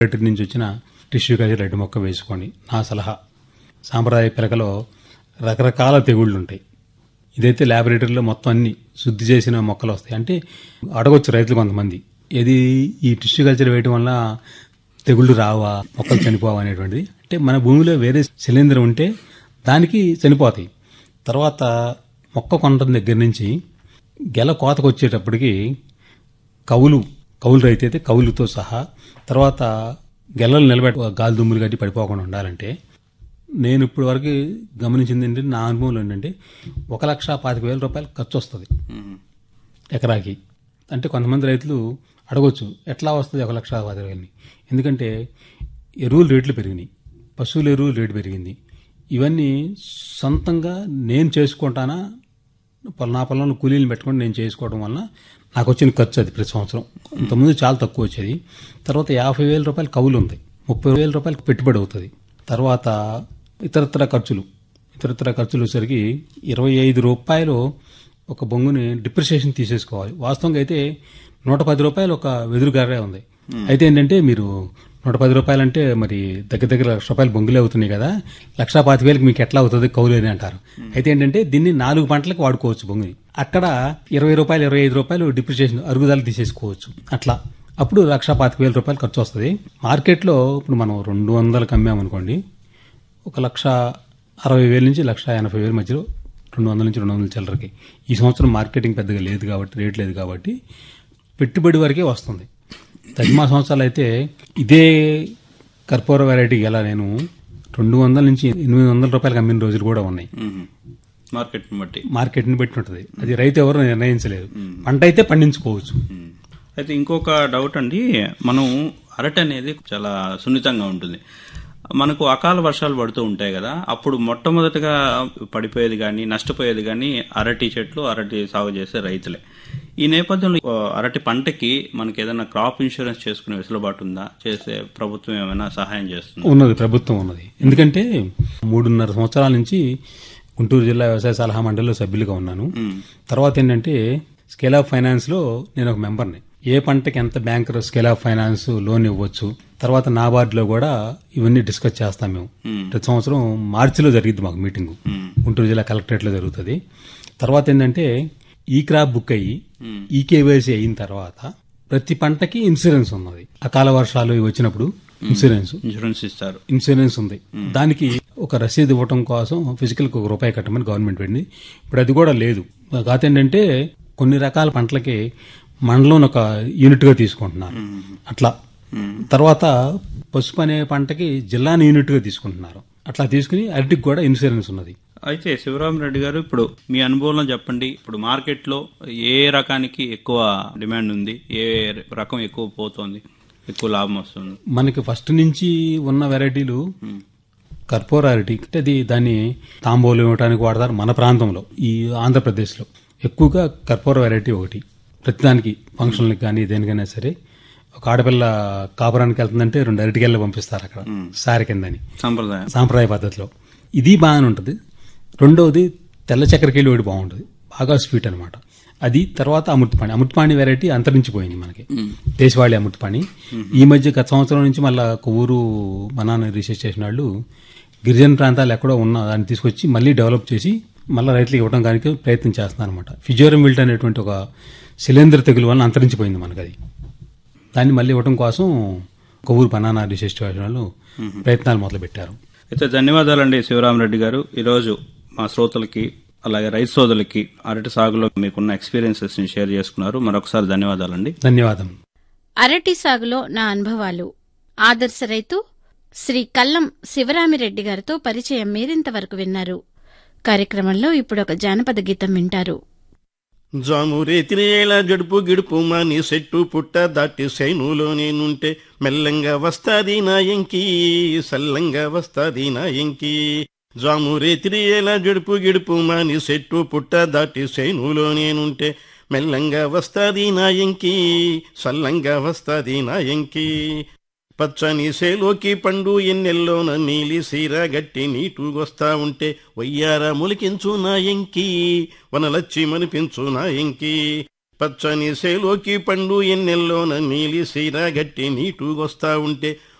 Laboratory నుంచి వచ్చిన tissue culture Reddy మొక్క వేసుకోండి నా సలహా సాంప్రదాయ పిలకలో రకరకాల తెగుళ్ళు ఉంటాయి ఇదైతే ల్యాబొరేటరీలో మొత్తం అన్ని శుద్ధి చేసిన మొక్కలు వస్తాయి అంటే అడగొచ్చు రైతులు కొంతమంది ఏది ఈ టిష్యూ కల్చర్ వేయటం వల్ల తెగుళ్ళు రావా మొక్కలు చనిపోవా అనేటువంటిది అంటే మన భూమిలో వేరే శిలీంధ్రం ఉంటే దానికి చనిపోతాయి తర్వాత మొక్క కొనడం దగ్గర నుంచి గెల కోతకు వచ్చేటప్పటికి కవులు కవులు రైతు అయితే కవులతో సహా తర్వాత గెలలు నిలబెట్ట గాలి దుమ్ములు గట్టి పడిపోకుండా ఉండాలంటే నేను ఇప్పటి వరకు గమనించింది ఏంటంటే నా అనుభవంలో ఏంటంటే ఒక లక్ష పాతిక వేల రూపాయలు ఖర్చు వస్తుంది ఎకరాకి అంటే కొంతమంది రైతులు అడగొచ్చు ఎట్లా వస్తుంది ఒక లక్ష పాతిక వేలని ఎందుకంటే ఎరువులు రేట్లు పెరిగినాయి పశువుల ఎరువులు రేటు పెరిగింది ఇవన్నీ సొంతంగా నేను చేసుకుంటానా పొల- నా పొలంలో కూలీలు పెట్టుకొని నేను చేసుకోవడం వల్ల నాకు వచ్చిన ఖర్చు అది ప్రతి సంవత్సరం ఇంతకుముందు చాలా తక్కువ వచ్చేది తర్వాత యాభై వేల రూపాయలు కవులు ఉంది ముప్పై వేల రూపాయలు పెట్టుబడి అవుతుంది తర్వాత ఇతరత్ర ఖర్చులు ఇతరత్ర ఖర్చులు వచ్చేసరికి ఇరవై ఐదు రూపాయలు ఒక బొంగుని డిప్రిసియేషన్ తీసేసుకోవాలి వాస్తవంగా అయితే నూట పది రూపాయలు ఒక వెదురు గర్రే ఉంది అయితే ఏంటంటే మీరు నూట పది రూపాయలు అంటే మరి దగ్గర దగ్గర లక్ష రూపాయలు బొంగులే అవుతున్నాయి కదా లక్ష పాతి వేలకు మీకు ఎట్లా అవుతుంది కౌలు అని అంటారు అయితే ఏంటంటే దీన్ని నాలుగు పంటలకు వాడుకోవచ్చు బొంగుని అక్కడ ఇరవై రూపాయలు ఇరవై ఐదు రూపాయలు డిప్రిసియేషన్ అరుగుదల తీసేసుకోవచ్చు అట్లా అప్పుడు లక్ష పాతిక వేల రూపాయలు ఖర్చు వస్తుంది మార్కెట్లో ఇప్పుడు మనం రెండు వందలకు అమ్మామనుకోండి ఒక లక్ష అరవై వేల నుంచి లక్ష ఎనభై వేల మధ్యలో రెండు వందల నుంచి రెండు వందల చిల్లరకి ఈ సంవత్సరం మార్కెటింగ్ పెద్దగా లేదు కాబట్టి రేట్ లేదు కాబట్టి పెట్టుబడి వరకే వస్తుంది తగ్గిమా సంవత్సరాలు అయితే ఇదే కర్పూర వెరైటీ ఎలా నేను రెండు వందల నుంచి ఎనిమిది వందల రూపాయలకు అమ్మిన రోజులు కూడా ఉన్నాయి మార్కెట్ బట్టి మార్కెట్ని బట్టి ఉంటుంది అది రైతు ఎవరు నిర్ణయించలేదు పంట అయితే పండించుకోవచ్చు మ్మ్. అయితే ఇంకొక డౌట్ అండి మనం అరటి అనేది చాలా సున్నితంగా ఉంటుంది మనకు అకాల వర్షాలు పడుతూ ఉంటాయి కదా అప్పుడు మొట్టమొదటిగా పడిపోయేది కానీ నష్టపోయేది కానీ అరటి చెట్లు అరటి సాగు చేసే రైతులే ఈ నేపథ్యంలో ఆ, అరటి పంటకి మనకి ఏదైనా క్రాప్ ఇన్సూరెన్స్ చేసుకునే వెసులుబాటు ఉందా చేసే ప్రభుత్వం ఏమైనా సహాయం చేస్తుందా ఉన్నది ప్రభుత్వం ఉన్నది ఎందుకంటే మూడున్నర సంవత్సరాల నుంచి గుంటూరు జిల్లా వ్యవసాయ సలహా మండలిలో సభ్యులుగా ఉన్నాను తర్వాత ఏంటంటే స్కేల్ ఆఫ్ ఫైనాన్స్ లో నేను ఒక మెంబర్ని ఏ పంటకి ఎంత bank scale of finance loan ఇవ్వచ్చు తర్వాత నాబార్డులో కూడా ఇవన్నీ డిస్కస్ చేస్తాం మేము ప్రతి సంవత్సరం మార్చిలో జరిగింది మాకు మీటింగ్ గుంటూరు జిల్లా కలెక్టరేట్ లో జరుగుతుంది తర్వాత ఏంటంటే ఈ క్రాప్ బుక్ అయ్యి ఈ కేవైసీ అయిన తర్వాత ప్రతి పంటకి ఇన్సూరెన్స్ ఉన్నది అకాల వర్షాలు ఇవి వచ్చినప్పుడు ఇన్సూరెన్స్ ఇన్సూరెన్స్ ఇస్తారు ఇన్సూరెన్స్ ఉంది దానికి ఒక రసీదు ఇవ్వటం కోసం ఫిజికల్ ఒక రూపాయి కట్టమని గవర్నమెంట్ పెట్టింది ఇప్పుడు అది కూడా లేదు కాకపోతే ఏంటంటే కొన్ని రకాల పంటలకి మండలం ఒక యూనిట్ గా తీసుకుంటున్నారు అట్లా తర్వాత పసుపు అనే పంటకి జిల్లాని యూనిట్ గా తీసుకుంటున్నారు అట్లా తీసుకుని అరటికి కూడా ఇన్సూరెన్స్ ఉన్నది అయితే శివరామరెడ్డి గారు ఇప్పుడు మీ అనుభవంలో చెప్పండి ఇప్పుడు మార్కెట్లో ఏ రకానికి ఎక్కువ డిమాండ్ ఉంది ఏ రకం ఎక్కువ పోతుంది ఎక్కువ లాభం వస్తుంది మనకి ఫస్ట్ నుంచి ఉన్న వెరైటీలు కర్పూర అరటి అంటే అది దాన్ని తాంబూలం ఇవ్వడానికి వాడతారు మన ప్రాంతంలో ఈ ఆంధ్రప్రదేశ్లో ఎక్కువగా కర్పూర వెరైటీ ఒకటి ప్రతిదానికి ఫంక్షన్లకు కానీ దేనికైనా సరే ఒక ఆడపిల్ల కాపురానికి వెళ్తుందంటే రెండు అరటికెళ్ళ పంపిస్తారు అక్కడ సారి కిందని సంప్రదాయం సాంప్రదాయ పద్ధతిలో ఇది బాగానే ఉంటుంది రెండవది తెల్ల చక్కెరకేళి ఒకటి బాగుంటుంది బాగా స్వీట్ అనమాట అది తర్వాత అమృతపాణి అమృతపాణి వెరైటీ అంతరించిపోయింది మనకి దేశవాళి అమృతపాణి ఈ మధ్య గత సంవత్సరం నుంచి మళ్ళా కొవ్వూరు బనానా రీసెర్చ్ చేసిన వాళ్ళు గిరిజన ప్రాంతాలు ఎక్కడో ఉన్న దాన్ని తీసుకొచ్చి మళ్ళీ డెవలప్ చేసి మళ్ళీ రైతులకు ఇవ్వడం కానీ ప్రయత్నం చేస్తున్నారు అనమాట ఫిజోరం విల్ట్ అనేటువంటి ఒక శిలేంద్ర తెగులు వల్ల అంతరించిపోయింది మనకి అది దాన్ని మళ్ళీ ఇవ్వడం కోసం కొవ్వూరు బనానా రీసెర్చ్ చేసిన వాళ్ళు ప్రయత్నాలు మొదలుపెట్టారు అయితే ధన్యవాదాలండి శివరామరెడ్డి గారు ఈరోజు మా శ్రోతలకి అలాగే రైతు సోదరులకి అరటి సాగులో మీకున్న ఎక్స్పీరియన్సెస్ ని షేర్ చేసుకున్నారు మరొకసారి ధన్యవాదాలండి ధన్యవాదం అరటి సాగులో నా అనుభవాలు ఆదర్శ రైతు శ్రీ కల్లం శివరామిరెడ్డి గారితో పరిచయం మీరింతవరకు విన్నారు కార్యక్రమంలో ఇప్పుడు ఒక జానపద గీతం వింటారు జామురేతిరేళ జడుపు గిడుపు మాని సెట్టు పుట్ట దాటి సైనులో నేనుంటే మెల్లంగా వస్తాది నా ఎంకి సల్లంగా వస్తాది నా ఎంకి జామురేతిరేళ జడుపు గిడుపు మాని సెట్టు పుట్ట దాటి సైనులో నేనుంటే మెల్లంగా వస్తాది నా ఎంకి సల్లంగా వస్తాది నా ఎంకి పచ్చని సేలోకి పండు ఎన్నెల్లోన నీలి సీర గట్టి నీటుగొస్తా ఉంటే వయ్యార ములికించు నా ఎంకి వనలచ్చి మనిపించు నా ఎంకి పచ్చని సేలోకి పండు ఎన్నెల్లోన నీలి సీరా గట్టి నీటుగొస్తా ఉంటే